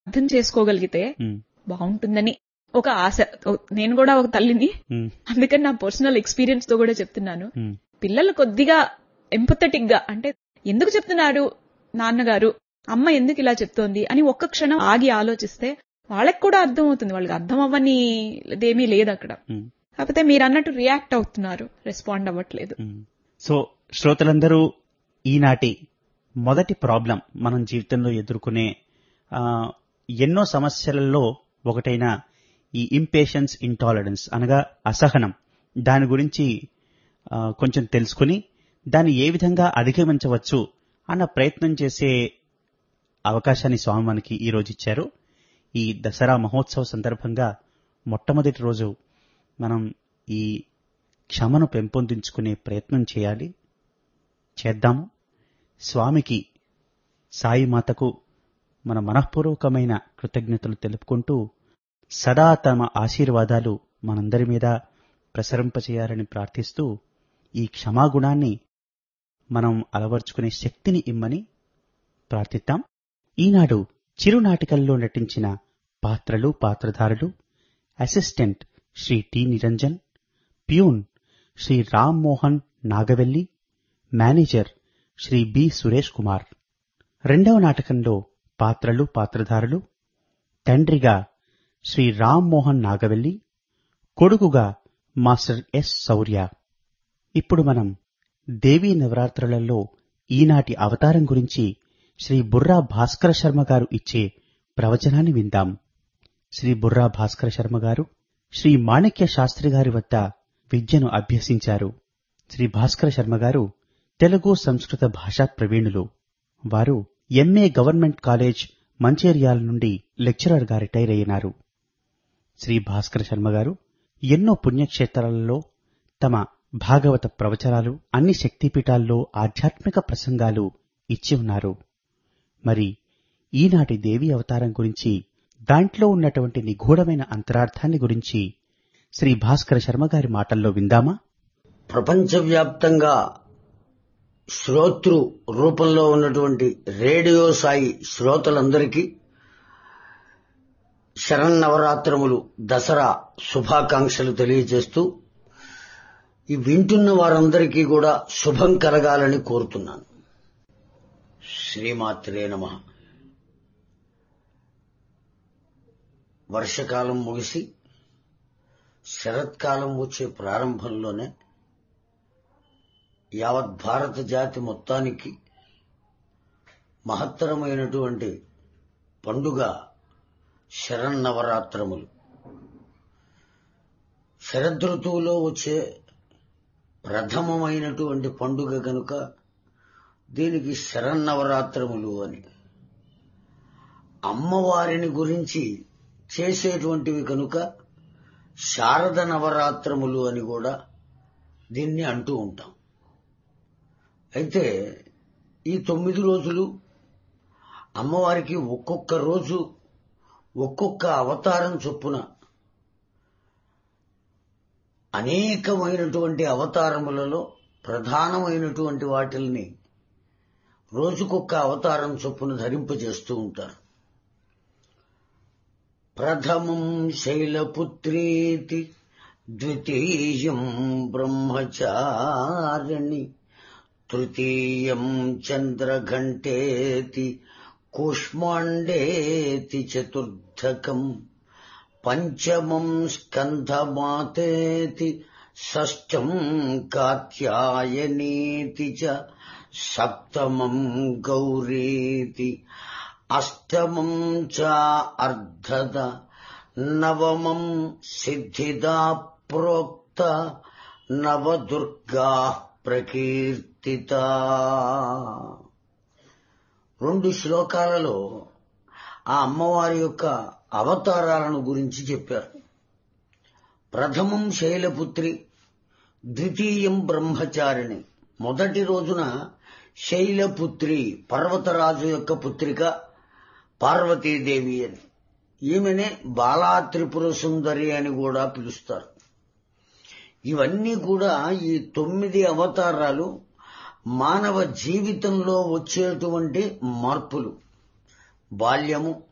అర్థం చేసుకోగలిగితే ఉమ్, బాగుంటుందని ఒక ఆశ ఓ- నేను కూడా ఒక తల్లిని ఉమ్, అందుకని నా పర్సనల్ ఎక్స్పీరియన్స్ తో కూడా చెప్తున్నాను ఉమ్, పిల్లలు కొద్దిగా ఎంపథెటిక్ గా అంటే ఎందుకు చెప్తున్నాడు నాన్నగారు అమ్మ ఎందుకు ఇలా చెప్తోంది అని ఒక్క క్షణం ఆగి ఆలోచిస్తే వాళ్ళకి కూడా అర్థం అవుతుంది వాళ్ళకి అర్థం అవ్వని ఏమీ లేదు అక్కడ ఉమ్, కాకపోతే మీరు అన్నట్టు రియాక్ట్ అవుతున్నారు రెస్పాండ్ అవ్వట్లేదు ఉమ్. సో శ్రోతలందరూ ఈనాటి మొదటి ప్రాబ్లం మనం జీవితంలో ఎదుర్కొనే ఆ, ఎన్నో సమస్యలలో ఒకటైన ఈ ఇంపేషన్స్ ఇంటాలరెన్స్ అనగా అసహనం దాని గురించి ఆ, కొంచెం తెలుసుకుని దాన్ని ఏ విధంగా అధిగమించవచ్చు అన్న ప్రయత్నం చేసే అవకాశాన్ని స్వామి మనకి ఈ రోజు ఇచ్చారు ఈ దసరా మహోత్సవ సందర్భంగా మొట్టమొదటి రోజు మనం ఈ క్షమను పెంపొందించుకునే ప్రయత్నం చేయాలి చేద్దాము స్వామికి సాయి మాతకు మన మనఃపూర్వకమైన కృతజ్ఞతలు తెలుపుకుంటూ సదా తమ ఆశీర్వాదాలు మనందరి మీద ప్రసరింపచేయాలని ప్రార్థిస్తూ ఈ క్షమాగుణాన్ని మనం అలవర్చుకునే శక్తిని ఇమ్మని ప్రార్థిద్దాం ఈనాడు చిరునాటికల్లో నటించిన పాత్రలు పాత్రధారులు assistant Shri T Niranjan peon Shri Ram Mohan Nagavelli manager Shri B Suresh Kumar రెండవ నాటకంలో పాత్రలు పాత్రధారులు తండ్రిగా శ్రీ రామ్ మోహన్ నాగవెల్లి కొడుకుగా మాస్టర్ ఎస్ శౌర్య ఇప్పుడు మనం దేవీ నవరాత్రులలో ఈనాటి అవతారం గురించి శ్రీ బుర్రా భాస్కర శర్మ గారు ఇచ్చే ప్రవచనాన్ని విందాం శ్రీ బుర్రా భాస్కర శర్మ గారు శ్రీ మాణిక్య శాస్త్రి గారి వద్ద విద్యను అభ్యసించారు శ్రీ భాస్కర శర్మ గారు తెలుగు సంస్కృత భాషా ప్రవీణులు వారు ఎంఏ గవర్నమెంట్ కాలేజ్ మంచేర్యాల నుండి లెక్చరర్ గా రిటైర్ అయినారు శ్రీ భాస్కర శర్మ గారు ఎన్నో పుణ్యక్షేత్రాలలో తమ భాగవత ప్రవచనాలు అన్ని శక్తిపీఠాల్లో ఆధ్యాత్మిక ప్రసంగాలు ఇచ్చి ఉన్నారు మరి ఈనాటి దేవి అవతారం గురించి దాంట్లో ఉన్నటువంటి నిగూఢమైన అంతరార్థాన్ని గురించి శ్రీ భాస్కర శర్మ గారి మాటల్లో విందామా ప్రపంచవ్యాప్తంగా శ్రోతృ రూపంలో ఉన్నటువంటి రేడియో సాయి శ్రోతలందరికీ శరన్నవరాత్రములు దసరా శుభాకాంక్షలు తెలియజేస్తూ ఈ వింటున్న వారందరికీ కూడా శుభం కలగాలని కోరుతున్నాను శ్రీమాత్రే నమ వర్షకాలం ముగిసి శరత్కాలం వచ్చే ప్రారంభంలోనే యావత్ భారత జాతి మొత్తానికి మహత్తరమైనటువంటి పండుగ శరన్నవరాత్రములు శరదృతువులో వచ్చే ప్రథమమైనటువంటి పండుగ గనుక దీనికి శరన్నవరాత్రములు అని అమ్మవారిని గురించి చేసేటువంటివి కనుక శారద నవరాత్రములు అని కూడా దీన్ని అంటూ ఉంటాం అయితే ఈ తొమ్మిది రోజులు అమ్మవారికి ఒక్కొక్క రోజు ఒక్కొక్క అవతారం చొప్పున అనేకమైనటువంటి అవతారములలో ప్రధానమైనటువంటి వాటిల్ని రోజుకొక్క అవతారం చొప్పున ధరింపజేస్తూ ఉంటారు ప్రథమం శైలపుత్రీతి ద్వితీయం బ్రహ్మచారిణి తృతీయం చంద్రఘంటేతి కూష్మాండేతి చతుర్థకం పంచమం స్కంధమాతేతి షష్టం కాత్యాయనీతి చ సప్తమం గౌరీతి అష్టమం చ అర్ధద నవమం సిద్ధిదా ప్రోక్త నవదుర్గా ప్రకీర్తిత రెండు శ్లోకాలలో ఆ అమ్మవారి యొక్క అవతారాలను గురించి చెప్పారు ప్రథమం శైలపుత్రి ద్వితీయం బ్రహ్మచారిణి మొదటి రోజున శైలపుత్రి పర్వతరాజు యొక్క పుత్రిక పార్వతీదేవి అని ఈమెనే బాలా త్రిపుర సుందరి అని కూడా పిలుస్తారు ఇవన్నీ కూడా ఈ తొమ్మిది అవతారాలు మానవ జీవితంలో వచ్చేటువంటి మార్పులు బాల్యము